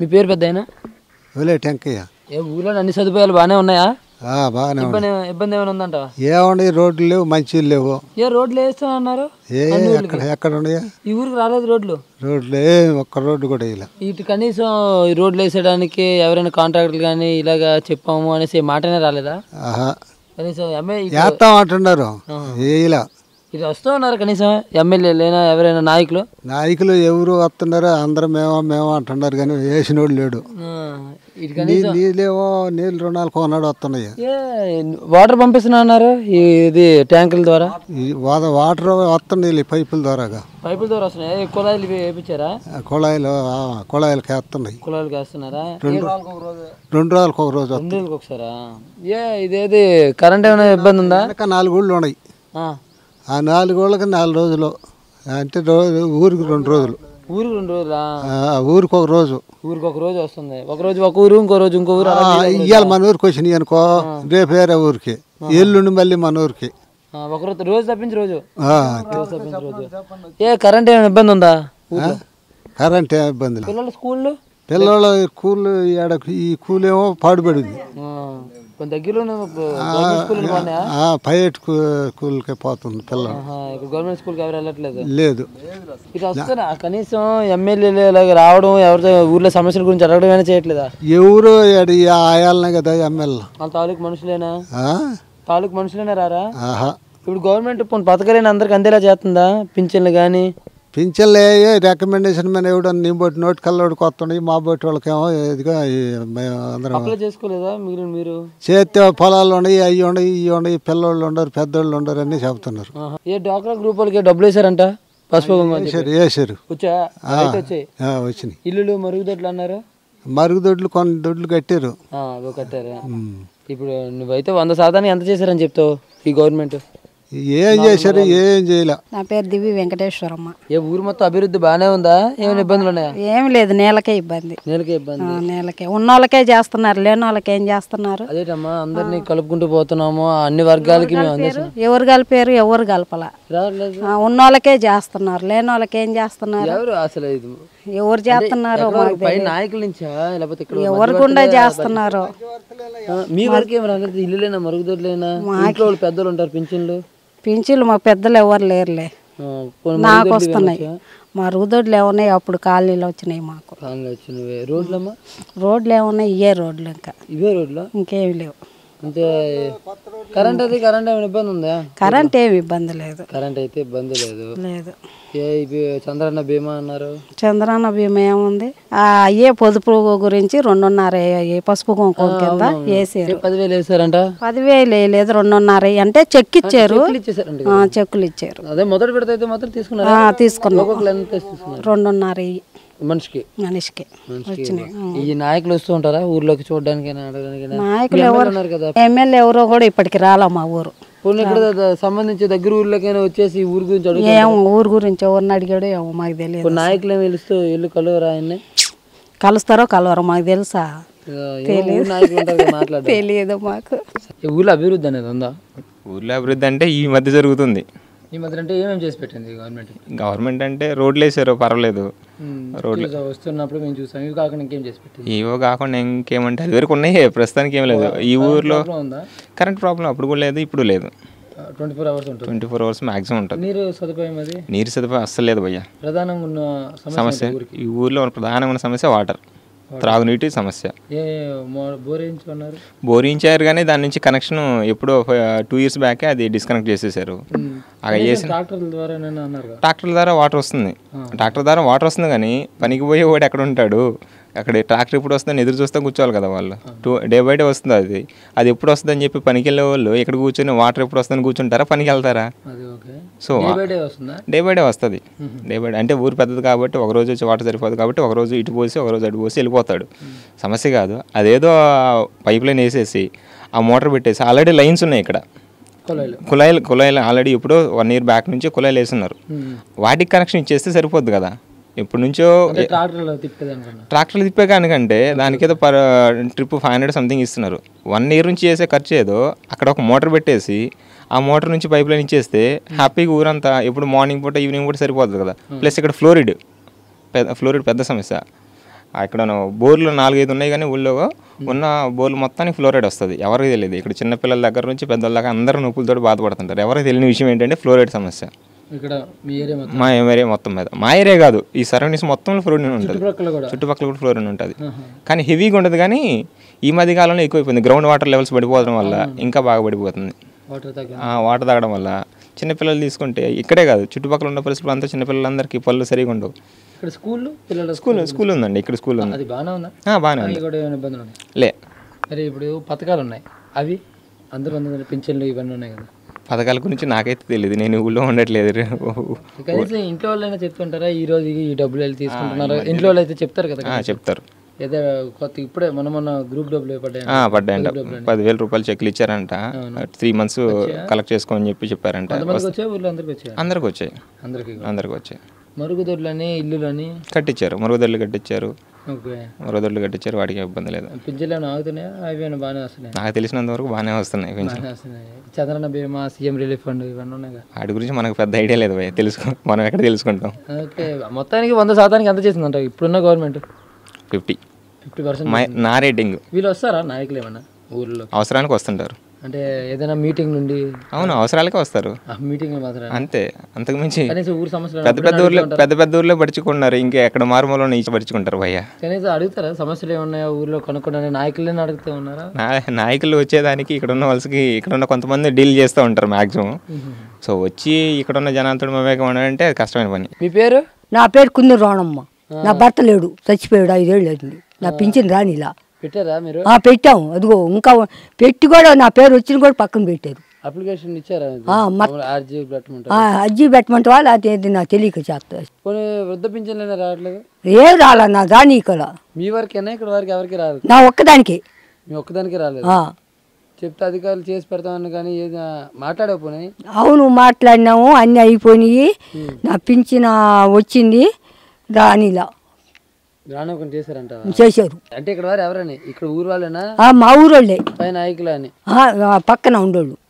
మీ పేరు పెద్ద అయినా ఒలే టెంకయ్య ఏ ఊళ్ళో అన్ని సదుపాయాలు బాగానే ఉన్నాయా ఆ, బాగానే ఉంది ఇబ్బంది ఇబ్బంది ఏమైనా ఉందంటావా ఏమండి రోడ్లు లేవు మంచి లేవు ఏ రోడ్లు వేస్తా అన్నారు ఏ ఎక్కడ ఎక్కడ ఉన్నాయా ఈ ఊరికి రాలేదు రోడ్లు రోడ్లు ఏ ఒక్క రోడ్డు కూడా ఇలా ఇటు కనీసం ఈ రోడ్లు వేసేయడానికి ఎవరైనా కాంట్రాక్టర్లు కానీ ఇలాగా చెప్పాము అనేసి మాటనే రాలేదా ఆహా కనీసం ఎమ్మె ఇటు- వేస్తాం అంటున్నారు ఇలా ఇటు వస్తూ ఉన్నారు కనీసం ఎమ్మెల్యేలైనా ఎవరైనా నాయకులు నాయకులు ఎవరు వస్తున్నారు అందరూ మేమో మేమో అంటున్నారు కానీ వేసినోడు లేడు ఆ, ఇటు నీ కనీసం నీళ్ళేమో నీళ్ళు రుణాలు కొన్నాడు వస్తున్నాయి ఏ వాటర్ పంపిస్తున్నా అన్నారు ఈ ఇది ట్యాంకుల ద్వారా ఈ వాద వాటర్ వస్తున్నాయి ఈ పైపుల ద్వారాగా పైపుల ద్వారా వస్తున్నాయి ఏ కుళాయిలు ఇవి వేయించారా ఆ కుళాయిలు ఆ, కుళాయిలకి వేస్తున్నాయి కుళాయిలకి వేస్తున్నారా రెండు రోజులకు ఒక రోజు రెండు రోజులకు ఒకసారా ఏ ఇదేది కరెంట్ ఏమైనా ఇబ్బంది ఉందా వెనక నాలుగు ఊళ్ళు ఉన్నాయి ఆ, ఆ నాలుగు ఊళ్ళకి నాలుగు రోజులు అంటే రోజు ఊరికి రెండు రోజులు ఊరికి రెండు రోజులా ఆ, ఊరికి ఒక రోజు ఊరికి ఒక రోజు వస్తుంది ఒక రోజు ఒక ఊరు ఇంకో రోజు ఇంకో ఊరు అలా ఇవాళ మన ఊరికి వచ్చినాయి అనుకో రేపు వేరే ఊరికి ఎల్లుండి మళ్ళీ మన ఊరికి ఆ, ఒక రోజు రోజు తప్పించి రోజు ఆ, రోజు తప్పించి రోజు ఏ కరెంట్ ఏమైనా ఇబ్బంది ఉందా ఊర్లో కరెంట్ ఏం ఇబ్బంది లేదు పిల్లల స్కూళ్ళు పిల్లలు కూలు ఈడ ఈ కూలేమో పాడుపడింది ఆ, కొంచెం దగ్గరలోనే గవర్నమెంట్ స్కూల్ బాగున్నాయా ఆ, ప్రైవేట్ కూ- కూలికే పోతుంది పిల్లలు ఆహా, ఇక్కడ గవర్నమెంట్ స్కూల్కి ఎవరు వెళ్ళట్లేదు లేదు ఇటు వస్తారా కనీసం ఎమ్మెల్యేలు ఇలాగ రావడం ఎవరితో ఊర్లో సమస్యల గురించి అడగడం అయినా చేయట్లేదా ఎవరు ఈడ ఈ ఆయాలనే కదా ఎమ్మెల్యే వాళ్ళ తాలూకు మనుషులేనా తాలూకు మనుషులేనా రారా ఆహా ఇప్పుడు గవర్నమెంట్ పోనీ పథకాలైనా అందరికి అందేలా చేస్తుందా పింఛన్లు కానీ పింఛన్లు ఏ రికమెండేషన్ మీద ఎవడో నీ బొట్టి నోటి కల్లోడికి వస్తున్నాయి మా బొట్టి వాళ్ళకేమో ఇదిగా ఈ మేము అందరం అప్లై చేసుకోలేదా మీరు మీరు చేస్తే పొలాలు ఉన్నాయి అవి ఉన్నాయి ఇవి ఉన్నాయి పిల్లోళ్ళు ఉండరు పెద్దోళ్ళు ఉండరు అని చెప్తున్నారు ఆహా. ఏ డ్వాక్రా గ్రూప్ వాళ్ళకి డబ్బులు వేసారంట పసుపు కుంకుమ అని చెప్పి. వేసారు వేసారు వచ్చా అయితే వచ్చాయి ఆ, వచ్చినాయి ఇల్లులు మరుగుదొడ్లు అన్నారు మరుగుదొడ్లు కొన్ని దొడ్లు కట్టారు ఆ, అవి కట్టారు ఉమ్. ఇప్పుడు నువ్వైతే వంద శాతానికి ఎంత చేశారని చెప్తావు ఈ గవర్నమెంట్ ఏం చేశారు ఏం చేయలే నా పేరు దివి వెంకటేశ్వరమ్మ ఏ ఊరు మొత్తం అభివృద్ధి బాగానే ఉందా ఏమైనా ఇబ్బందులు ఉన్నాయా ఏమి లేదు నేలకే ఇబ్బంది నేలకే ఇబ్బంది ఆ, నేలకే ఉన్నోళ్ళకే చేస్తున్నారు లేని వాళ్ళకి ఏం చేస్తున్నారు అదేటమ్మా అందరినీ కలుపుకుంటూ పోతున్నాము అన్ని వర్గాలకి మేము అందేసాం ఎవరు కలిపారు ఎవరు కలపల రావట్లేదు ఆ, ఉన్నోళ్ళకే చేస్తున్నారు లేని వాళ్ళకి ఏం చేస్తున్నారు ఎవరు అసలు ఇది ఎవరు చేస్తున్నారు ఎక్కడ వరకు? పై నాయకుల నుంచా లేకపోతే ఇక్కడ ఎవరు గుండా చేస్తున్నారు ఆ, మీ వరకు ఏం రాలేదు ఇల్లులేనా మరుగుదొడ్లేనా ఇంట్లో వాళ్ళు పెద్దలు ఉంటారు పింఛన్లు పింఛన్లు మా పెద్దలు ఎవరు లేరులే ఆ, పోనీ నాకు వస్తున్నాయి మా రుదొడ్లు ఏమున్నాయి అప్పుడు కాలనీలు వచ్చినాయి మాకు కాలంలో వచ్చినవే రోడ్లమ్మా రోడ్లు ఏమున్నాయి ఇయే రోడ్లు ఇంకా ఇవే రోడ్లు ఇంకేమి లేవు అంటే కరెంట్ అది కరెంట్ ఏమైనా ఇబ్బంది ఉందా కరెంట్ ఏమి ఇబ్బంది లేదు కరెంట్ అయితే ఇబ్బంది లేదు లేదు ఏ ఇవి చంద్రన్న బీమా అన్నారు చంద్రన్న బీమా ఏముంది ఆ అయ్యే పొదుపు గురించి రెండున్నర ఏ పసుపు కుంకుమ కింద వేసారు ఏ పదివేలు వేసారంట పదివేలు వేయలేదు రెండున్నర అంటే చెక్ ఇచ్చారు చెక్కులు ఇచ్చేసారంట ఆ, చెక్కులు ఇచ్చారు అదే మొదటి విడత అయితే మాత్రం తీసుకున్నారు ఆ, తీసుకున్నాం ఒక్కొక్కరు ఎంత తీసుకున్నారు రెండున్నర ఇయ్యి మనిషికి మనిషికి వచ్చినాయి ఈ నాయకులు వస్తూ ఉంటారా ఊర్లోకి చూడడానికి అడగడానికి నాయకులు ఎవరు ఉన్నారు కదా ఎమ్మెల్యే ఎవరో కూడా ఇప్పటికి రాలే మా ఊరు పోనీ ఇక్కడ ద- సంబంధించి దగ్గర ఊర్లోకైనా వచ్చేసి ఈ ఊరి గురించి అడుగు ఏమో ఊరు గురించి ఎవరిని అడిగాడో ఏమో మాకు తెలియదు ఇప్పుడు నాయకులు ఏమి పిలుస్తూ ఇల్లు కలువరా ఆయన్ని కలుస్తారో కలవరో మాకు తెలుసా ఇక ఏమో ఊరు నాయకులు ఉంటారు కదా మాట్లాడారు తెలియదు మాకు ఈ ఊర్లో అభివృద్ధి అనేది ఉందా ఊర్లో అభివృద్ధి అంటే ఈ మధ్య జరుగుతుంది ఈ మధ్య అంటే ఏమేమి చేసి పెట్టింది గవర్నమెంట్ గవర్నమెంట్ అంటే రోడ్లు వేసారు పర్వాలేదు రోడ్లు వస్తున్నప్పుడు మేము చూసాం ఇవి కాకుండా ఇంకేం చేసి పెట్టింది ఏవో కాకుండా ఇంకేమంటే అది వరకు ఉన్నాయి ప్రస్తుతానికి ఏం లేదు ఈ ఊర్లో ఉందా కరెంట్ ప్రాబ్లం అప్పుడు కూడా లేదు ఇప్పుడు లేదు ట్వంటీ ఫోర్ అవర్స్ ఉంటుంది ట్వంటీ ఫోర్ అవర్స్ మ్యాక్సిమం ఉంటుంది నీరు సదుపాయం అది నీరు సదుపాయం అస్సలు లేదు భయ్య ప్రధానంగా ఉన్న సమస్య సమస్య ఈ ఊర్లో ఉన్న ప్రధానమైన సమస్య వాటర్ త్రాగునీటి సమస్య ఏ మో- బోర్ వేయించుకున్నారు బోరించారు కానీ దాని నుంచి కనెక్షన్ ఎప్పుడో టూ ఇయర్స్ బ్యాకే అది డిస్కనెక్ట్ చేసేసారు అలా చేసిన ట్రాక్టర్ల ద్వారా నేను అన్నారు కదా ట్రాక్టర్ ద్వారా వాటర్ వస్తుంది ట్రాక్టర్ ద్వారా వాటర్ వస్తుంది కానీ పనికి పోయే వాడు ఎక్కడ ఉంటాడు అక్కడ ట్రాక్టర్ ఎప్పుడు వస్తుందని ఎదురు చూస్తే కూర్చోవాలి కదా వాళ్ళు టూ డే బై డే వస్తుంది అది అది ఎప్పుడు వస్తుందని చెప్పి పనికి వెళ్ళే వాళ్ళు ఇక్కడ కూర్చొని వాటర్ ఎప్పుడు వస్తుందని కూర్చుంటారా పనికి వెళ్తారా అది okay so day by day వస్తుందా డే బై డే వస్తుంది డే బై డే అంటే ఊరు పెద్దది కాబట్టి ఒక రోజు వచ్చి వాటర్ సరిపోదు కాబట్టి ఒక రోజు ఇటు పోసి ఒక రోజు అటు పోసి వెళ్ళిపోతాడు సమస్య కాదు అదేదో పైప్ లైన్ వేసేసి ఆ మోటార్ పెట్టేసి ఆల్రెడీ లైన్స్ ఉన్నాయి ఇక్కడ కొలాయిలు కుళాయిలు కుళాయిలు ఆల్రెడీ ఇప్పుడు వన్ ఇయర్ బ్యాక్ నుంచి కుళాయిలు వేస్తున్నారు వాటికి కనెక్షన్ ఇచ్చేస్తే సరిపోద్ది కదా ఎప్పటి నుంచో ట్రాక్టర్లో తిప్పేది అనుకున్నా ట్రాక్టర్లు తిప్పే కానికంటే దానికి ఏదో per trip five hundred something ఇస్తున్నారు వన్ ఇయర్ నుంచి చేసే ఖర్చు ఏదో అక్కడ ఒక మోటార్ పెట్టేసి ఆ మోటార్ నుంచి పైప్ లైన్ ఇచ్చేస్తే హ్యాపీగా ఊరంతా ఇప్పుడు మార్నింగ్ పూట ఈవినింగ్ పూట సరిపోతుంది కదా ప్లస్ ఇక్కడ ఫ్లోరిడ్ పెద్ద ఫ్లోరిడ్ పెద్ద సమస్య అక్కడ బోర్లు నాలుగైదు ఉన్నాయి కానీ ఊళ్ళో ఉన్న బోర్లు మొత్తానికి ఫ్లోరైడ్ వస్తుంది ఎవరికి తెలియదు ఇక్కడ చిన్న పిల్లల దగ్గర నుంచి పెద్దల దాకా అందరూ నొప్పులతో బాధపడుతుంటారు ఎవరికి తెలియని విషయం ఏంటంటే ఫ్లోరైడ్ సమస్య ఇక్కడ మీ ఏరియా మొత్తం మా ఏరియా మొత్తం మీద మా ఏరియా కాదు ఈ సరౌండింగ్స్ మొత్తం ఫ్లోరిన్ ఉంటుంది చుట్టుపక్కల కూడా చుట్టుపక్కల కూడా ఫ్లోరిన్ ఉంటుంది కానీ హెవీగా ఉండదు కానీ ఈ మధ్య కాలంలో ఎక్కువైపోయింది గ్రౌండ్ వాటర్ లెవెల్స్ పడిపోవడం వల్ల ఇంకా బాగా పడిపోతుంది వాటర్ తగ్గ ఆ వాటర్ తాగడం వల్ల చిన్నపిల్లలు తీసుకుంటే ఇక్కడే కాదు చుట్టుపక్కల ఉన్న పరిస్థితులు అంతా చిన్నపిల్లలందరికీ పళ్ళు సరిగా ఉండవు ఇక్కడ స్కూల్ పిల్లల స్కూల్ స్కూల్ ఉందండి ఇక్కడ స్కూల్ ఉంది అది బాగానే ఉందా ఆ, బాగానే ఉంది అది కూడా ఏమైనా ఇబ్బందులు ఉన్నాయి లే మరి ఇప్పుడు పథకాలు ఉన్నాయి అవి అందరూ అందరూ పింఛన్లు ఇవన్నీ ఉన్నాయి కదా పథకాల గురించి నాకైతే తెలియదు నేను ఊళ్ళో ఉండట్లేదు కనీసం ఇంట్లో వాళ్ళైనా చెప్తుంటారా ఈ రోజు ఈ డబ్బులు వెళ్ళి తీసుకుంటున్నారు ఇంట్లో వాళ్ళు అయితే చెప్తారు కదా ఆ, చెప్తారు ఏదో కొత్త ఇప్పుడే మొన్న మొన్న గ్రూప్ డబ్బులు పడ్డాయి ఆ, పడ్డాయంట పదివేల రూపాయలు చెక్లు ఇచ్చారంట త్రీ మంత్స్ కలెక్ట్ చేసుకోమని చెప్పి చెప్పారంట కొంతమందికి వచ్చాయి ఊర్లో అందరికి వచ్చాయి అందరికి వచ్చాయి అందరికి అందరికి వచ్చాయి మరుగుదొడ్లని ఇల్లులని కట్టించారు మరుగుదొడ్లు కట్టించారు ఓకే మరుగుదొడ్లు కట్టించారు వాడికి ఇబ్బంది లేదు పింఛన్లు ఏమైనా ఆగుతున్నాయా అవి ఏమైనా బాగానే వస్తున్నాయి నాకు తెలిసినంత వరకు బాగానే వస్తున్నాయి కొంచెం బాగానే వస్తున్నాయి చంద్రన్న బీమా సీఎం రిలీఫ్ ఫండ్ ఇవన్నీ ఉన్నాయి కదా వాటి గురించి మనకు పెద్ద ఐడియా లేదు భయ్య తెలుసుకో మనం ఎక్కడ తెలుసుకుంటాం ఓకే మొత్తానికి వంద శాతానికి ఎంత చేసిందంట ఇప్పుడున్న గవర్నమెంట్ ఫిఫ్టీ ఫిఫ్టీ పర్సెంట్ మై నా రేటింగ్ వీళ్ళు వస్తారా నాయకులు ఏమన్నా ఊర్లో అవసరానికి వస్తుంటారు అంటే ఏదైనా మీటింగ్ నుండి అవును అవసరాలకే వస్తారు ఆ మీటింగ్ మాత్రం అంతే అంతకు మించి కనీసం ఊరు సమస్యలు పెద్ద పెద్ద ఊర్లో పెద్ద పెద్ద ఊర్లో పరుచుకున్నారు ఇంకా ఎక్కడ మారుమూలలో నీచి పరుచుకుంటారు భయ్య కనీసం అడుగుతారా సమస్యలు ఏమున్నాయా ఊర్లో కనుక్కోండి నాయకులనే అడుగుతూ ఉన్నారా నా నాయకులు వచ్చేదానికి ఇక్కడ ఉన్న వాళ్ళకి ఇక్కడ ఉన్న కొంతమంది డీల్ చేస్తూ ఉంటారు మ్యాక్సిమం సో వచ్చి ఇక్కడ ఉన్న జనాలతో మమేకం ఉండాలంటే అది కష్టమైన పని మీ పేరు నా పేరు కుందూరు రావణమ్మ నా భర్త లేడు చచ్చిపోయాడు ఐదేళ్ళు అయింది నా పింఛన్ రానిలా పెట్టారా మీరు ఆ, పెట్టాము అదిగో ఇంకా పెట్టి కూడా నా పేరు వచ్చిన కూడా పక్కన పెట్టారు అప్లికేషన్ ఇచ్చారా ఆ, మ- ఆర్జీ పెట్టమంటారు ఆ, అజ్జి పెట్టమంటే వాళ్ళు అది నాకు తెలియక చేస్తా పోనీ వృద్ధ పింఛన్లు రావట్లేదు ఏం రాలా నా దాని ఇక్కడ మీ వరకేనా ఇక్కడ వరకు ఎవరికి రాదు నా ఒక్కదానికి మీ ఒక్కదానికి రాలేదు ఆ. చెప్తే అధికారులు చేసి పెడతామని కానీ ఏది మాట్లాడకపోయి అవును మాట్లాడినాము అన్నీ అయిపోయినాయి నా పింఛన వచ్చింది దానిలా రానొకటి చేశారంట చేశారు అంటే ఇక్కడ వారు ఎవరని ఇక్కడ ఊరు వాళ్ళేనా ఆ, మా ఊరోళ్ళే పై నాయకులు అని ఆ, ఆ, పక్కన ఉండోళ్ళు